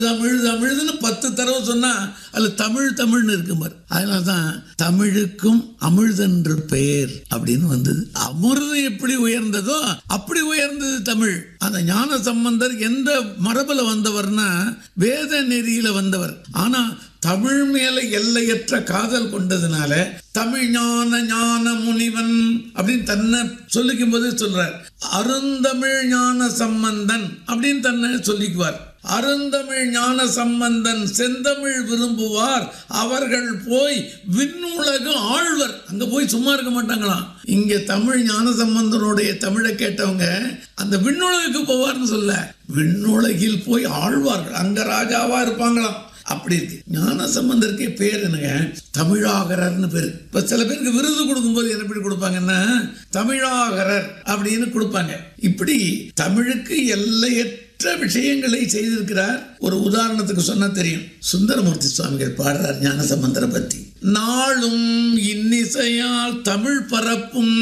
தமிழ் தமிழ்னு பத்து தடவை சொன்னா அதுல தமிழ் தமிழ்னு இருக்கும் பாரு அதனால தான் தமிழுக்கும் அமிழ்தென்று பெயர் அப்படின்னு வந்தது அமிர்தம் எப்படி உயர்ந்ததோ அப்படி உயர்ந்தது தமிழ் அந்த ஞான சம்பந்தர் எந்த மரபுல வந்தவர்னா வேத நெறியில வந்தவர் ஆனா தமிழ் மேல எல்லையற்ற காதல் கொண்டதுனால தமிழ் ஞான ஞான முனிவன் அப்படின்னு தன்னை சொல்லிக்கும் போது சொல்றார் அருந்தமிழ் ஞான சம்பந்தன் அப்படின்னு தன்னை சொல்லிக்குவார் அருந்தமிழ் ஞான சம்பந்தன் செந்தமிழ் விரும்புவார் அவர்கள் போய் விண்ணுலகு ஆழ்வர் அங்க போய் சும்மா இருக்க மாட்டாங்களாம் இங்க தமிழ் ஞான சம்பந்தனுடைய தமிழை கேட்டவங்க அந்த விண்ணுலகுக்கு போவார்னு சொல்ல விண்ணுலகில் போய் ஆழ்வார்கள் அங்க ராஜாவா இருப்பாங்களாம் அப்படி இருக்கு ஞான சம்பந்தருக்கே பேர் என்னங்க தமிழாகரர்னு பேர் இப்ப சில பேருக்கு விருது கொடுக்கும்போது என்ன எப்படி கொடுப்பாங்கன்னா தமிழாகரர் அப்படின்னு கொடுப்பாங்க இப்படி தமிழுக்கு எல்லையற்ற விஷயங்களை செய்திருக்கிறார் ஒரு உதாரணத்துக்கு சொன்னா தெரியும் சுந்தரமூர்த்தி சுவாமிகள் பாடுறார் ஞான சம்பந்தரை பற்றி நாளும் இன்னிசையால் தமிழ் பரப்பும்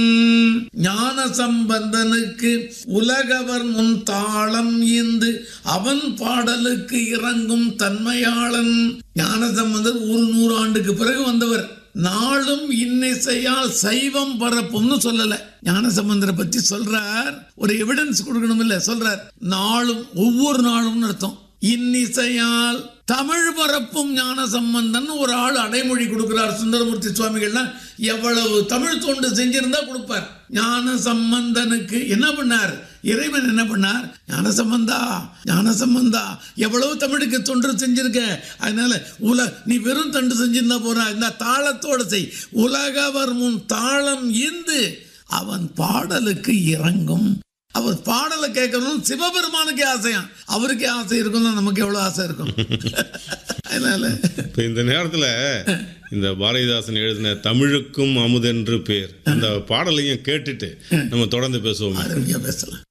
ஞான சம்பந்தனுக்கு உலகவர் முன் தாளம் ஈந்து அவன் பாடலுக்கு இறங்கும் தன்மையாளன் ஞான சம்பந்தர் ஒரு நூறு ஆண்டுக்கு பிறகு வந்தவர் நாளும் இன்னிசையால் சைவம் பரப்பும்னு சொல்லல ஞான சம்பந்தரை பத்தி சொல்றார் ஒரு எவிடன்ஸ் கொடுக்கணும் இல்ல சொல்றார் நாளும் ஒவ்வொரு நாளும் அர்த்தம் இன்னிசையால் தமிழ் பரப்பும் ஞான சம்பந்தன் ஒரு ஆள் அடைமொழி கொடுக்கிறார் சுந்தரமூர்த்தி சுவாமிகள்னா எவ்வளவு தமிழ் தொண்டு செஞ்சிருந்தா கொடுப்பார் ஞான சம்பந்தனுக்கு என்ன பண்ணார் இறைவன் என்ன பண்ணார் ஞான சம்பந்தா ஞான சம்பந்தா எவ்வளவு தமிழுக்கு தொண்டு செஞ்சிருக்க அதனால உல நீ வெறும் தொண்டு செஞ்சிருந்தா போறா இந்த தாளத்தோட செய் உலகவர் முன் தாளம் ஈந்து அவன் பாடலுக்கு இறங்கும் அவர் பாடலை கேட்கணும் சிவபெருமானுக்கே ஆசையாம் அவருக்கே ஆசை இருக்கும்னா நமக்கு எவ்வளவு ஆசை இருக்கும் அதனால இப்போ இந்த நேரத்தில் இந்த பாரதிதாசன் எழுதின தமிழுக்கும் அமுதென்று பேர் அந்த பாடலையும் கேட்டுட்டு நம்ம தொடர்ந்து பேசுவோம் அருமையா பேசலாம்